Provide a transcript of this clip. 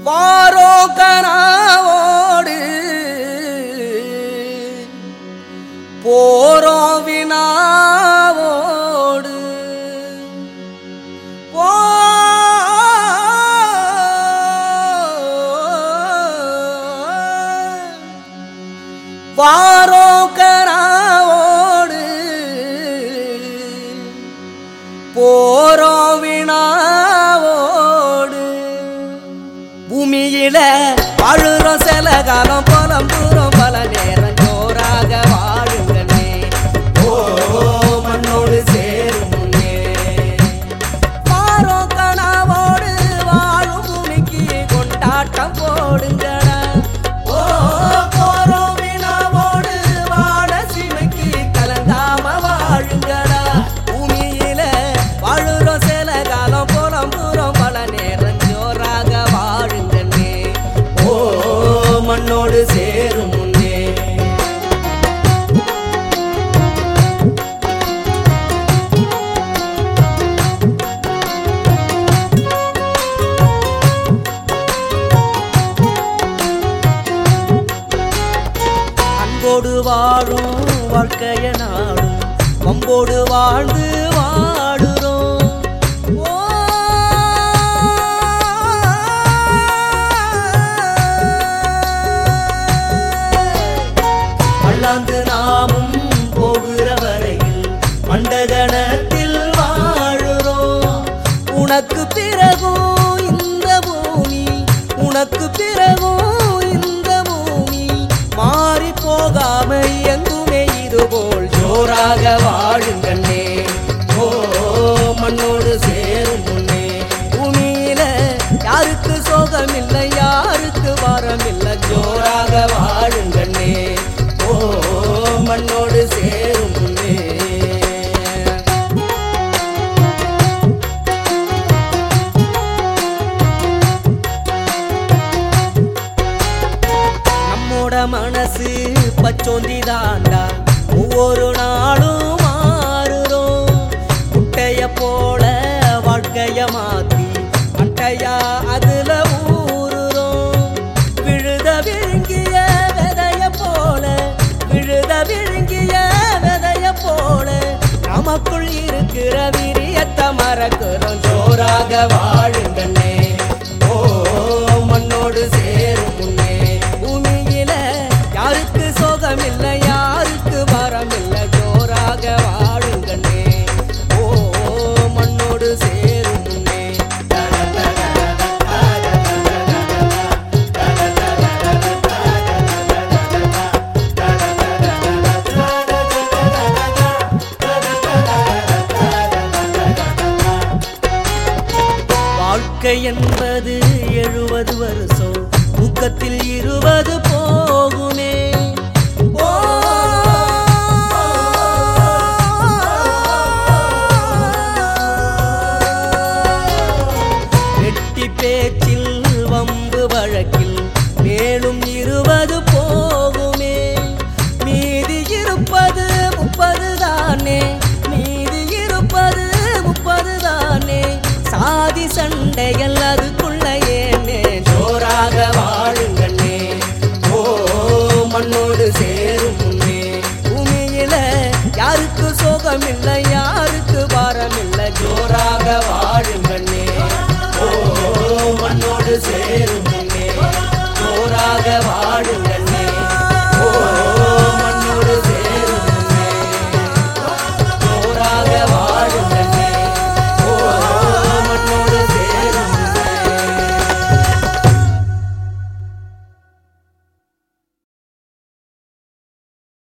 வாரோ கனாவோடு போரோ வினாவோடு வாரோ கனாவோடு போரோ வினாவோடு பூமியில வாழுறோம் சில காலம் போலம் தூரம் பல நேரம் ஜோராக வாழுங்கண்ணே ஓ மண்ணோடு சேரும் முன்னே வாரோ கனாவோடு வாழும் பூமிக்கு கொண்டாட்டம் போடுங்கடா ஓ போரோ வினாவோடு வாழ சீமைக்கு கலங்காம வாழுங்கடா பூமியில வாழுறோம் சில காலம் போலம் தூரம் பல நேரம் ஜோராக வாழுங்கண்ணே ஓ மண்ணோடு சேரும் முன்னே அன்போடு வாழும் வாழ்க்கைய நாடும் வம்போடு வாழ்ந்து வாடுறோம் ஓ அல்லாந்து நாமும் போகிற வரையில் மண்டகணத்தில் வாழுறோம் உனக்கு பிறகும் இந்த பூமி உனக்கு பிறகும் இந்த பூமி மாறி போகாம எங்குமே இதுபோல் ஜோராக வாழுங்கண்ணே ஓ மண்ணோடு சேரும் முன்னே பூமியில யாருக்கு சோகம் இல்லை யாருக்கு வாரம் இல்லை ஜோராக வாழுங்கண்ணே ஓ மண்ணோடு சேரும் முன்னே நம்மோட மனசு பச்சோந்தி தாண்டா ஒவ்வொரு நாளும் மாறுறோம் குட்டைய போல வாழ்க்கைய மாத்தி அட்டையா அதுல ஊறுறோம் விழுத விழுங்கிய விதைய போல விழுத விழுங்கிய விதைய போல நமக்குள் இருக்கிற விரியத்தை மறக்கிறோம் ஜோராக வாழுங்கண்ணே ஓ மண்ணோடு சேரும் முன்னே பூமியில யாருக்கு சோகம் இல்லை யாருக்கு வரம் இல்லை ஜோராக வாழுங்கண்ணே ஓ மண்ணோடு சேரும் முன்னே வாழ்க்கை என்பது எழுபது வருஷம் தூக்கத்தில் இருபது போகுமே ஓ வெட்டி பேச்சில் வம்பு வழக்கில் மேலும் இருபது போகுமே மீதி இருப்பது முப்பது தானே மீதி இருப்பது முப்பது தானே சாதி சண்டைகள் அதுக்குள்ள ஏனே ஜோராக வாழுங்கண்ணே ஓ மண்ணோடு சேரும் முன்னே பூமியில யாருக்கு சோகம் இல்லை யாருக்கு பாரம் இல்லை ஜோராக வாழுங்கண்ணே ஓ மண்ணோடு சேரும் முன்னே ஜோராக வாழுங்க